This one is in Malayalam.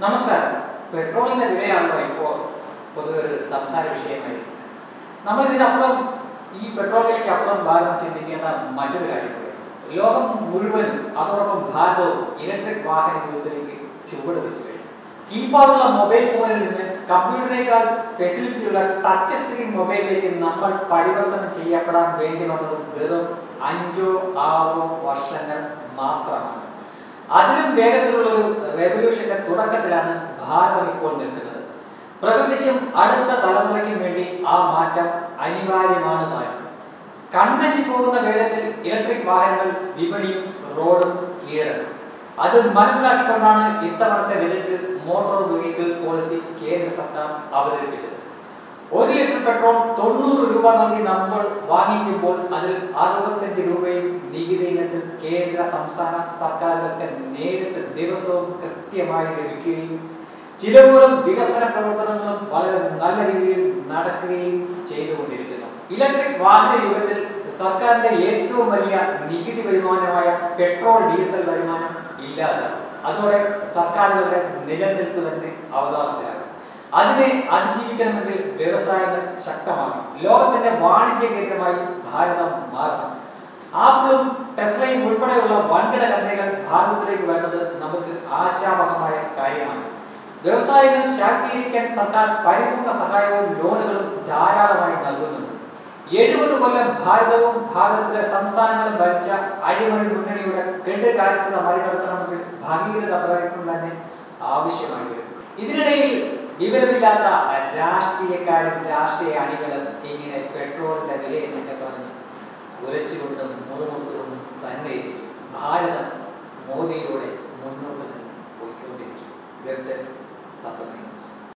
നമസ്കാരം പെട്രോളിന്റെ വിലയാണല്ലോ ഇപ്പോൾ പൊതുവെ ഒരു സംസാര വിഷയമായി നമ്മൾ ഇതിനപ്പുറം ഈ പെട്രോൾ വിലയ്ക്ക് അപ്പുറം ഭാരതം ചിന്തിക്കേണ്ട മറ്റൊരു കാര്യം കൂടി. ലോകം മുഴുവനും അതോടൊപ്പം ഭാരതവും ഇലക്ട്രിക് വാഹന യുഗത്തിലേക്ക് ചുവട് വെച്ച് കഴിഞ്ഞു കീപാടുള്ള മൊബൈൽ ഫോണിൽ നിന്ന് കമ്പ്യൂട്ടറിനേക്കാൾ ഫെസിലിറ്റിയുള്ള ടച്ച് സ്ക്രീൻ മൊബൈലിലേക്ക് നമ്മൾ പരിവർത്തനം ചെയ്യപ്പെടാൻ വേണ്ടി വന്നത് വെറും അഞ്ചോ ആറോ വർഷങ്ങൾ മാത്രമാണ് അതിലും വേഗത്തിലുള്ള ഒരു റെവല്യൂഷന്റെ തുടക്കത്തിലാണ് ഭാരതം ഇപ്പോൾ നിൽക്കുന്നത് പ്രകൃതിക്കും അടുത്ത തലമുറയ്ക്കും വേണ്ടി ആ മാറ്റം അനിവാര്യമാണ് താനും കണ്ണഞ്ചി പോകുന്ന വേഗത്തിൽ ഇലക്ട്രിക് വാഹനങ്ങൾ വിപണിയും റോഡും കീഴടക്കും അത് മനസ്സിലാക്കിക്കൊണ്ടാണ് ഇത്തവണത്തെ ബജറ്റിൽ മോട്ടോർ വെഹിക്കിൾ പോളിസി കേന്ദ്ര സർക്കാർ അവതരിപ്പിച്ചത് ഒരു ലിറ്റർ പെട്രോൾ തൊണ്ണൂറ് രൂപ നൽകി നമ്മൾ വാങ്ങിക്കുമ്പോൾ അതിൽ അറുപത്തഞ്ച് രൂപയും നികുതി ഇനത്തിൽ കേന്ദ്ര സംസ്ഥാന സർക്കാരുകൾക്ക് നേരിട്ട് ദിവസവും കൃത്യമായി ലഭിക്കുകയും ചിലവുകളും വികസന പ്രവർത്തനങ്ങളും വളരെ നല്ല രീതിയിൽ നടക്കുകയും ചെയ്തുകൊണ്ടിരിക്കുന്നു ഇലക്ട്രിക് വാഹന യുഗത്തിൽ സർക്കാരിന്റെ ഏറ്റവും വലിയ നികുതി വരുമാനമായ പെട്രോൾ ഡീസൽ വരുമാനം ഇല്ലാതാകും അതോടെ സർക്കാരുകളുടെ നിലനിൽപ്പ് തന്നെ അവതാളത്തിലാകും അതിനെ അതിജീവിക്കണമെങ്കിൽ വ്യവസായങ്ങൾ ശക്തമാണ് ലോകത്തിന്റെ വാണിജ്യ കേന്ദ്രമായി ഭാരതം മാറണം ആപ്പിളും ടെസ്ലയും ഉൾപ്പെടെയുള്ള വൻകിട കമ്പനികൾ ഭാരതത്തിലേക്ക് വരുന്നത് നമുക്ക് ആശാവഹമായ കാര്യമാണ് വ്യവസായങ്ങൾ ശാക്തീകരിക്കാൻ സർക്കാർ പരിപൂർണ സഹായവും ലോണുകളും ധാരാളമായി നൽകുന്നുണ്ട് എഴുപത് കൊല്ലം ഭാരതവും ഭാരതത്തിലെ സംസ്ഥാനങ്ങളും ഭരിച്ച അഴിമതി മുന്നണിയുടെ കെടുകാര്യസ്ഥത മറികടക്കണമെങ്കിൽ ഭഗീരഥ പ്രയത്നം തന്നെ ആവശ്യമായി വരും ഇതിനിടയിൽ വിവരമില്ലാത്ത രാഷ്ട്രീയക്കാരും രാഷ്ട്രീയ അണികളും ഇങ്ങനെ പെട്രോളിന്റെ വില എന്നൊക്കെ പറഞ്ഞ് ഉരച്ചുകൊണ്ടും മുറുമുറുത്തുകൊണ്ടും തന്നെ ഇരിക്കും ഭാരതം മോദിയിലൂടെ മുന്നോട്ട് തന്നെ പോയിക്കൊണ്ടിരിക്കും വെബ് ഡെസ്ക് തത്വമൈ ന്യൂസ്